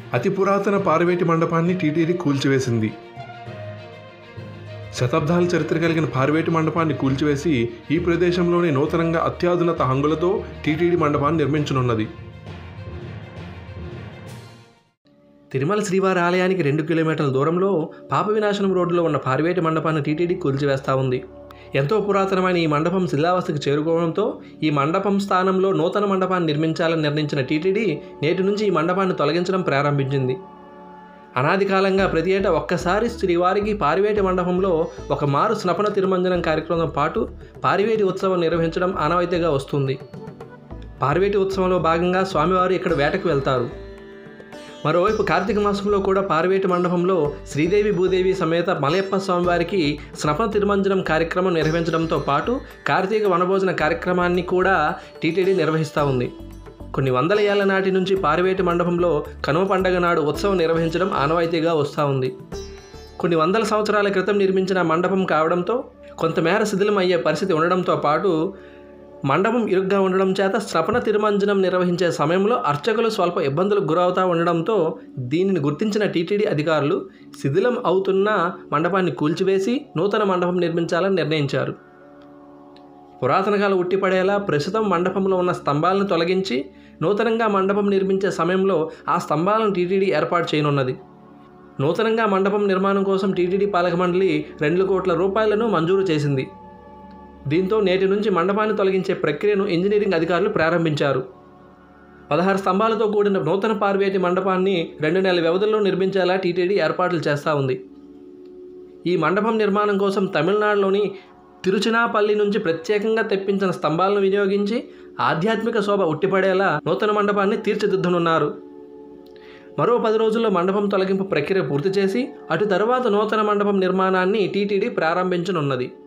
అతి పురాతన పార్వేటి మండపాన్ని టీటీడీ కూల్చివేసింది శతాబ్దాల చరిత్ర కలిగిన పార్వేటి మండపాన్ని కూల్చివేసి ఈ ప్రదేశంలోనే నూతనంగా అత్యాధునత హంగులతో టీటీడీ మండపాన్ని నిర్మించనున్నది తిరుమల శ్రీవారి ఆలయానికి రెండు కిలోమీటర్ల దూరంలో పాప వినాశనం రోడ్డులో ఉన్న పార్వేటి మండపాన్ని టీటీడీ కూల్చివేస్తా ఉంది ఎంతో పురాతనమైన ఈ మండపం శిలావస్థకు చేరుకోవడంతో ఈ మండపం స్థానంలో నూతన మండపాన్ని నిర్మించాలని నిర్ణయించిన టీటీడీ నేటి నుంచి ఈ మండపాన్ని తొలగించడం ప్రారంభించింది అనాది కాలంగా ప్రతి ఏటా ఒక్కసారి శ్రీవారికి పారివేటి మండపంలో ఒక మారు స్నపన తిరుమంజనం కార్యక్రమం పాటు పారివేటి ఉత్సవం నిర్వహించడం ఆనవాయితీగా వస్తుంది పారివేటి ఉత్సవంలో భాగంగా స్వామివారు ఇక్కడ వేటకు వెళ్తారు మరోవైపు కార్తీక మాసంలో కూడా పార్వేటి మండపంలో శ్రీదేవి భూదేవి సమేత మలయప్ప స్వామివారికి స్నపన తిరుమంజనం కార్యక్రమం నిర్వహించడంతో పాటు కార్తీక వనభోజన కార్యక్రమాన్ని కూడా టీటీడీ నిర్వహిస్తూ ఉంది కొన్ని వందల ఏళ్ల నాటి నుంచి పార్వేటి మండపంలో కనుమ పండగ నాడు ఉత్సవం నిర్వహించడం ఆనవాయితీగా వస్తూ ఉంది కొన్ని వందల సంవత్సరాల క్రితం నిర్మించిన మండపం కావడంతో కొంతమేర శిథిలం అయ్యే పరిస్థితి ఉండడంతో పాటు మండపం ఇరుగ్గా ఉండడం చేత స్రపణ తిరుమంజనం నిర్వహించే సమయంలో అర్చకులు స్వల్ప ఇబ్బందులకు గురవుతూ ఉండడంతో దీనిని గుర్తించిన టీటీడీ అధికారులు శిథిలం అవుతున్న మండపాన్ని కూల్చివేసి నూతన మండపం నిర్మించాలని నిర్ణయించారు పురాతన కాల ఉట్టిపడేలా ప్రస్తుతం మండపంలో ఉన్న స్తంభాలను తొలగించి నూతనంగా మండపం నిర్మించే సమయంలో ఆ స్తంభాలను టీటీడీ ఏర్పాటు చేయనున్నది నూతనంగా మండపం నిర్మాణం కోసం టీటీడీ పాలక మండలి రెండు కోట్ల రూపాయలను మంజూరు చేసింది దీంతో నేటి నుంచి మండపాన్ని తొలగించే ప్రక్రియను ఇంజనీరింగ్ అధికారులు ప్రారంభించారు పదహారు స్తంభాలతో కూడిన నూతన పార్వేటి మండపాన్ని రెండు నెలల వ్యవధిలో నిర్మించేలా టీటీడీ ఏర్పాట్లు చేస్తూ ఉంది ఈ మండపం నిర్మాణం కోసం తమిళనాడులోని తిరుచినాపల్లి నుంచి ప్రత్యేకంగా తెప్పించిన స్తంభాలను వినియోగించి ఆధ్యాత్మిక శోభ ఉట్టిపడేలా నూతన మండపాన్ని తీర్చిదిద్దనున్నారు మరో పది రోజుల్లో మండపం తొలగింపు ప్రక్రియ పూర్తి చేసి అటు తరువాత నూతన మండపం నిర్మాణాన్ని టీటీడీ ప్రారంభించనున్నది